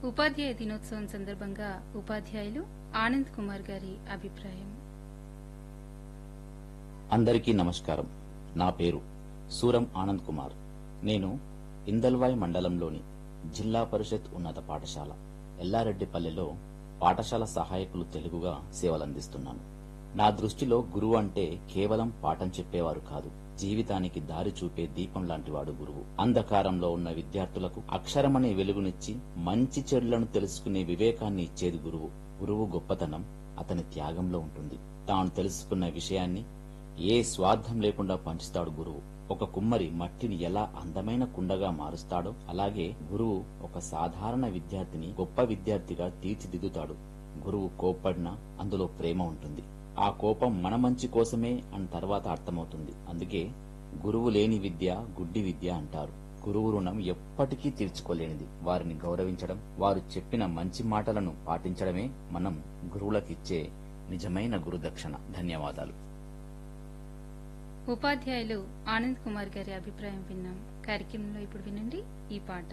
ఉపాధ్యాయ దినోత్సవం సందర్భంగా ఉపాధ్యాయులు ఆనంద్ కుమార్ గారి అభిప్రాయం అందరికీ నమస్కారం నా పేరు సూరం ఆనంద్ కుమార్ నేను ఇందల్వాయ్ మండలంలోని జిల్లా పరిషత్ ఉన్నత పాఠశాల ఎల్లారెడ్డిపల్లెలో పాఠశాల సహాయకులు తెలుగుగా సేవలందిస్తున్నాను నా దృష్టిలో గురువు అంటే కేవలం పాఠం చెప్పేవారు కాదు జీవితానికి దారి చూపే దీపం లాంటివాడు గురువు అంధకారంలో ఉన్న విద్యార్థులకు అక్షరమనే వెలుగునిచ్చి మంచి చెడులను తెలుసుకునే వివేకాన్ని ఇచ్చేది గురువు గురువు గొప్పతనం అతని త్యాగంలో ఉంటుంది తాను తెలుసుకున్న విషయాన్ని ఏ స్వార్థం లేకుండా పంచుతాడు గురువు ఒక కుమ్మరి మట్టిని ఎలా అందమైన కుండగా మారుస్తాడో అలాగే గురువు ఒక సాధారణ విద్యార్థిని గొప్ప విద్యార్థిగా తీర్చిదిద్దుతాడు గురువు కోప్పడినా అందులో ప్రేమ ఉంటుంది ఆ కోపం మన మంచి కోసమే అని తర్వాత అర్థమవుతుంది అందుకే గురువు లేని విద్య గుడ్డి విద్య అంటారు గురువు రుణం ఎప్పటికీ తీర్చుకోలేనిది వారిని గౌరవించడం వారు చెప్పిన మంచి మాటలను పాటించడమే మనం గురువులకిచ్చే నిజమైన గురుదక్షిణ ధన్యవాదాలు ఉపాధ్యాయులు ఆనంద్ కుమార్ గారి అభిప్రాయం విన్నాం కార్యక్రమంలో ఇప్పుడు వినండి ఈ పాట